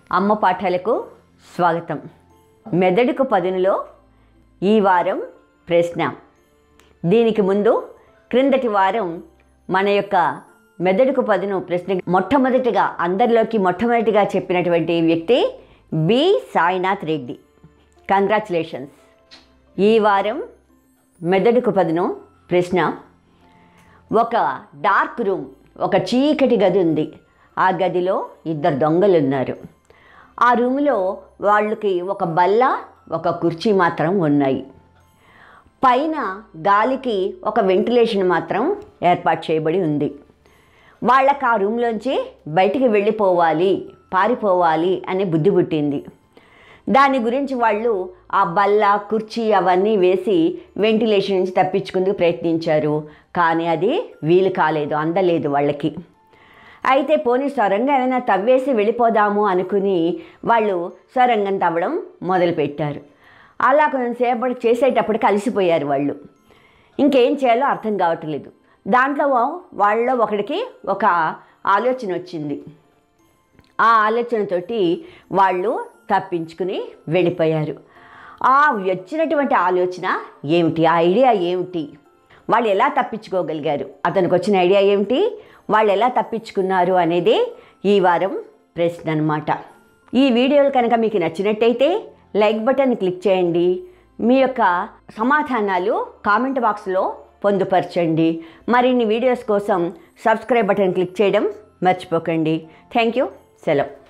అమ్మ పాఠాలకు స్వాగతం మెదడుకు పదునులో ఈ వారం ప్రశ్న దీనికి ముందు క్రిందటి వారం మన యొక్క మెదడుకు పదును ప్రశ్న మొట్టమొదటిగా అందరిలోకి మొట్టమొదటిగా చెప్పినటువంటి వ్యక్తి బి సాయినాథ్ రెడ్డి కంగ్రాచులేషన్స్ ఈ వారం మెదడుకు పదును ప్రశ్న ఒక డార్క్ రూమ్ ఒక చీకటి గది ఉంది ఆ గదిలో ఇద్దరు దొంగలు ఉన్నారు ఆ రూమ్లో వాళ్ళకి ఒక బల్ల ఒక కుర్చీ మాత్రం ఉన్నాయి పైన గాలికి ఒక వెంటిలేషన్ మాత్రం ఏర్పాటు చేయబడి ఉంది వాళ్ళకి ఆ రూమ్లోంచి బయటికి వెళ్ళిపోవాలి పారిపోవాలి అనే బుద్ధి పుట్టింది దాని గురించి వాళ్ళు ఆ బల్ల కుర్చీ అవన్నీ వేసి వెంటిలేషన్ నుంచి తప్పించుకుందుకు ప్రయత్నించారు కానీ అది వీలు కాలేదు అందలేదు వాళ్ళకి అయితే పోనీ సొరంగం ఏమైనా తవ్వేసి వెళ్ళిపోదాము అనుకుని వాళ్ళు సొరంగం తవ్వడం మొదలుపెట్టారు అలా కొంచెంసేపటి చేసేటప్పుడు కలిసిపోయారు వాళ్ళు ఇంకేం చేయాలో అర్థం కావట్లేదు దాంట్లో వాళ్ళలో ఒకడికి ఒక ఆలోచన వచ్చింది ఆ ఆలోచనతోటి వాళ్ళు తప్పించుకుని వెళ్ళిపోయారు ఆ వచ్చినటువంటి ఆలోచన ఏమిటి ఆ ఐడియా ఏమిటి వాళ్ళు ఎలా తప్పించుకోగలిగారు అతనికి వచ్చిన ఐడియా ఏమిటి వాళ్ళు ఎలా తప్పించుకున్నారు అనేది ఈ వారం ప్రశ్న అనమాట ఈ వీడియోలు కనుక మీకు నచ్చినట్టయితే లైక్ బటన్ క్లిక్ చేయండి మీ యొక్క సమాధానాలు కామెంట్ బాక్స్లో పొందుపరచండి మరిన్ని వీడియోస్ కోసం సబ్స్క్రైబ్ బటన్ క్లిక్ చేయడం మర్చిపోకండి థ్యాంక్ యూ సెలవు